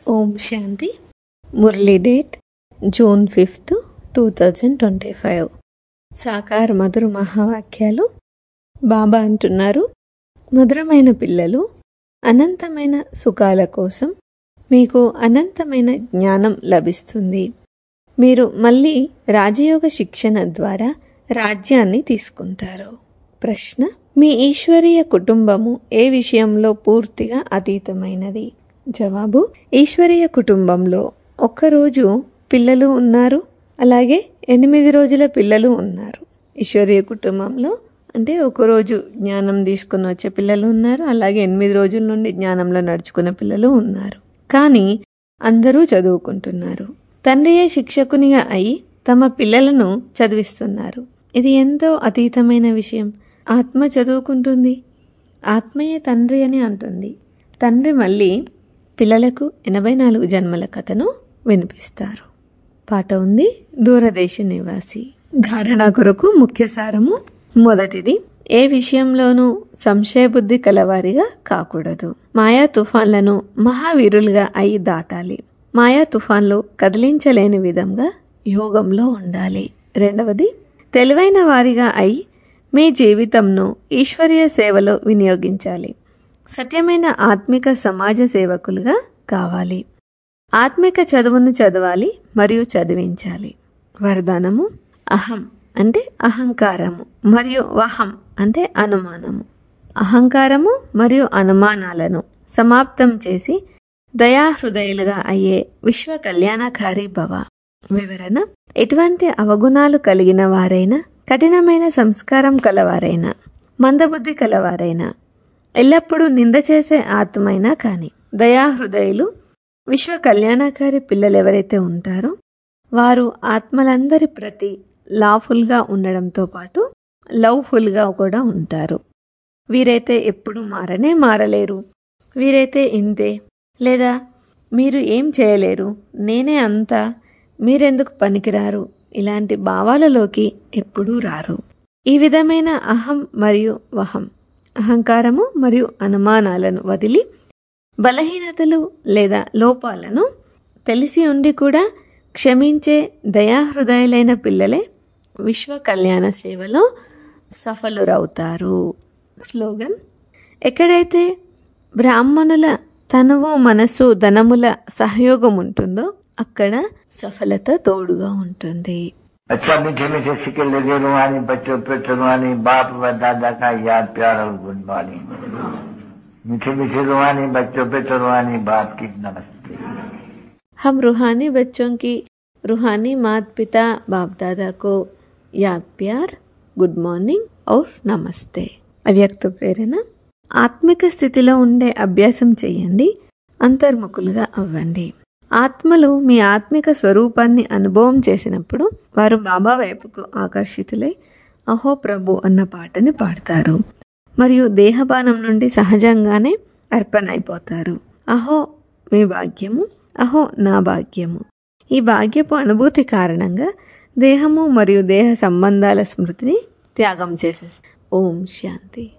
ఓం శాంతి మురళీ date June fifth two thousand twenty five సాకార మధుర మహావాక్యాలు బాబా అంటున్నారు మధురమైన పిల్లలు అనంతమైన సుఖాల కోసం మీకు అనంతమైన జ్ఞానం లభిస్తుంది మీరు మళ్ళీ రాజయోగ శిక్షణ ద్వారా రాజ్యాన్ని తీసుకుంటారు ప్రశ్న మీ ఈశ్వరీయ కుటుంబము ఏ విషయంలో పూర్తిగా అతీతమైనది జవాబు ఈశ్వరీయ కుటుంబంలో ఒక్కరోజు పిల్లలు ఉన్నారు అలాగే ఎనిమిది రోజుల పిల్లలు ఉన్నారు ఈశ్వరీయ కుటుంబంలో అంటే ఒకరోజు జ్ఞానం తీసుకుని వచ్చే పిల్లలు ఉన్నారు అలాగే ఎనిమిది రోజుల నుండి జ్ఞానంలో నడుచుకునే పిల్లలు ఉన్నారు కానీ అందరూ చదువుకుంటున్నారు తండ్రియే శిక్షకునిగా అయి తమ పిల్లలను చదివిస్తున్నారు ఇది ఎంతో అతీతమైన విషయం ఆత్మ చదువుకుంటుంది ఆత్మయే తండ్రి అని అంటుంది తండ్రి మళ్ళీ పిల్లలకు ఎనభై నాలుగు జన్మల కథను వినిపిస్తారు పాట ఉంది దూరదేశ నివాసి ధారణ కొరకు ముఖ్య సారము మొదటిది ఏ విషయంలోనూ సంశయబుద్ధి కలవారిగా కాకూడదు మాయా తుఫాన్లను మహావీరులుగా అయి దాటాలి మాయా తుఫాన్లు కదిలించలేని విధంగా యోగంలో ఉండాలి రెండవది తెలివైన వారిగా అయి మీ జీవితంను ఈశ్వరీయ సేవలో వినియోగించాలి సత్యమైన ఆత్మిక సమాజ సేవకులుగా కావాలి ఆత్మిక చదువును చదవాలి మరియు చదివించాలి వరదానము అహం అంటే అహంకారము మరియు వహం అంటే అనుమానము అహంకారము మరియు అనుమానాలను సమాప్తం చేసి దయాహృదయులుగా అయ్యే విశ్వ కళ్యాణకారి భవ వివరణ ఎటువంటి అవగుణాలు కలిగిన వారైనా కఠినమైన సంస్కారం కలవారైనా మందబుద్ధి కలవారైనా ఎల్లప్పుడూ నింద చేసే ఆత్మైనా కానీ దయాహృదయులు విశ్వ కళ్యాణకారి పిల్లలు ఎవరైతే ఉంటారో వారు ఆత్మలందరి ప్రతి లాఫుల్గా ఉండడంతో పాటు లవ్ఫుల్గా కూడా ఉంటారు వీరైతే ఎప్పుడు మారనే మారలేరు వీరైతే ఇంతే లేదా మీరు ఏం చేయలేరు నేనే అంతా మీరెందుకు పనికిరారు ఇలాంటి భావాలలోకి ఎప్పుడూ రారు ఈ విధమైన అహం మరియు వహం అహంకారము మరియు అనుమానాలను వదిలి బలహీనతలు లేదా లోపాలను తెలిసి ఉండి కూడా క్షమించే దయాహృదయులైన పిల్లలే విశ్వ కళ్యాణ సేవలో సఫలురవుతారు స్లోగన్ ఎక్కడైతే బ్రాహ్మణుల తనువు మనసు ధనముల సహయోగం ఉంటుందో అక్కడ సఫలత తోడుగా ఉంటుంది अच्छा मीठे मीठे सिक्के लगे रुहानी बच्चों पे रुहानी बाप व दादा का याद प्यार और गुड मॉर्निंग मीठे मीठे रुहानी बच्चों पे रुहानी बाप की नमस्ते हम रूहानी बच्चों की रूहानी माता पिता बाप दादा को याद प्यार గుడ్ మార్నింగ్ ఔర్ నమస్తే అవ్యక్త ప్రేరణ ఆత్మిక స్థితిలో ఉండే అభ్యాసం చేయండి అంతర్ముఖులుగా అవ్వండి ఆత్మలు మీ ఆత్మిక స్వరూపాన్ని అనుభవం చేసినప్పుడు వారు బాబా వైపుకు ఆకర్షితులై అహో ప్రభు అన్న పాటని పాడతారు మరియు దేహపానం నుండి సహజంగానే అర్పణ అయిపోతారు అహో మీ భాగ్యము అహో నా భాగ్యము ఈ భాగ్యపు అనుభూతి కారణంగా దేహము మరియు దేహ సంబంధాల స్మృతిని త్యాగం చేసేస్తారు ఓం శాంతి